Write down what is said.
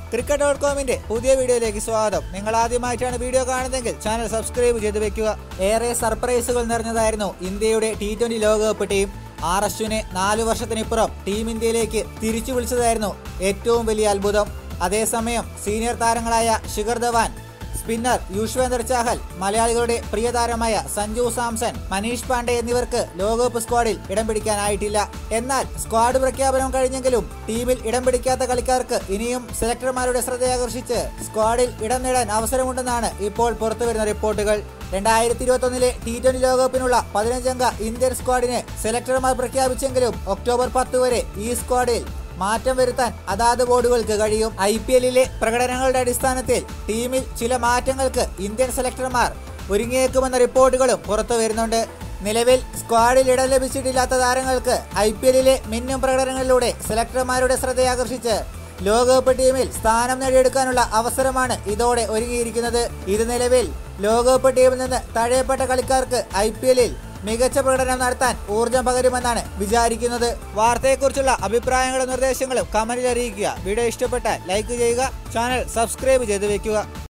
cricket dot കോമിന്റെ പുതിയ വീഡിയോയിലേക്ക് സ്വാഗതം നിങ്ങൾ ആദ്യമായിട്ടാണ് വീഡിയോ കാണുന്നതെങ്കിൽ ചാനൽ സബ്സ്ക്രൈബ് ചെയ്ത് വെക്കുക ഏറെ സർപ്രൈസുകൾ നിറഞ്ഞതായിരുന്നു ഇന്ത്യയുടെ ടി ട്വന്റി ലോകകപ്പ് ടീം ആർ അശ്വിനെ നാലു വർഷത്തിനിപ്പുറം ടീം ഇന്ത്യയിലേക്ക് തിരിച്ചു വിളിച്ചതായിരുന്നു ഏറ്റവും വലിയ അത്ഭുതം അതേസമയം സീനിയർ താരങ്ങളായ ശിഖർ ധവാൻ സ്പിന്നർ യുഷ്വേന്ദർ ചാഹൽ മലയാളികളുടെ പ്രിയ താരമായ സഞ്ജു സാംസൺ മനീഷ് പാണ്ഡെ എന്നിവർക്ക് ലോകകപ്പ് സ്ക്വാഡിൽ ഇടം പിടിക്കാനായിട്ടില്ല എന്നാൽ സ്ക്വാഡ് പ്രഖ്യാപനം കഴിഞ്ഞെങ്കിലും ടീമിൽ ഇടം പിടിക്കാത്ത കളിക്കാർക്ക് ഇനിയും സെലക്ടർമാരുടെ ശ്രദ്ധയാകർഷിച്ച് സ്ക്വാഡിൽ ഇടം നേടാൻ അവസരമുണ്ടെന്നാണ് ഇപ്പോൾ പുറത്തുവരുന്ന റിപ്പോർട്ടുകൾ രണ്ടായിരത്തി ഇരുപത്തൊന്നിലെ ടി ട്വന്റി ലോകകപ്പിനുള്ള പതിനഞ്ചംഗ ഇന്ത്യൻ സ്ക്വാഡിനെ സെലക്ടർമാർ പ്രഖ്യാപിച്ചെങ്കിലും ഒക്ടോബർ പത്ത് വരെ ഈ സ്ക്വാഡിൽ മാറ്റം വരുത്താൻ അതാത് ബോർഡുകൾക്ക് കഴിയും ഐ പി എല്ലിലെ പ്രകടനങ്ങളുടെ അടിസ്ഥാനത്തിൽ ടീമിൽ ചില മാറ്റങ്ങൾക്ക് ഇന്ത്യൻ സെലക്ടർമാർ ഒരുങ്ങിയേക്കുമെന്ന റിപ്പോർട്ടുകളും പുറത്തു വരുന്നുണ്ട് നിലവിൽ സ്ക്വാഡിൽ ഇടം ലഭിച്ചിട്ടില്ലാത്ത താരങ്ങൾക്ക് ഐ പി എല്ലിലെ മിന്നും പ്രകടനങ്ങളിലൂടെ സെലക്ടർമാരുടെ ശ്രദ്ധയാകർഷിച്ച് ലോകകപ്പ് ടീമിൽ സ്ഥാനം നേടിയെടുക്കാനുള്ള അവസരമാണ് ഇതോടെ ഒരുങ്ങിയിരിക്കുന്നത് ഇത് നിലവിൽ ലോകകപ്പ് ടീമിൽ നിന്ന് തഴയപ്പെട്ട കളിക്കാർക്ക് ഐ പി എല്ലിൽ മികച്ച പ്രകടനം നടത്താൻ ഊർജം പകരുമെന്നാണ് വിചാരിക്കുന്നത് വാർത്തയെക്കുറിച്ചുള്ള അഭിപ്രായങ്ങളും നിർദ്ദേശങ്ങളും കമന്റിൽ അറിയിക്കുക വീഡിയോ ഇഷ്ടപ്പെട്ടാൽ ലൈക്ക് ചെയ്യുക ചാനൽ സബ്സ്ക്രൈബ് ചെയ്ത് വെക്കുക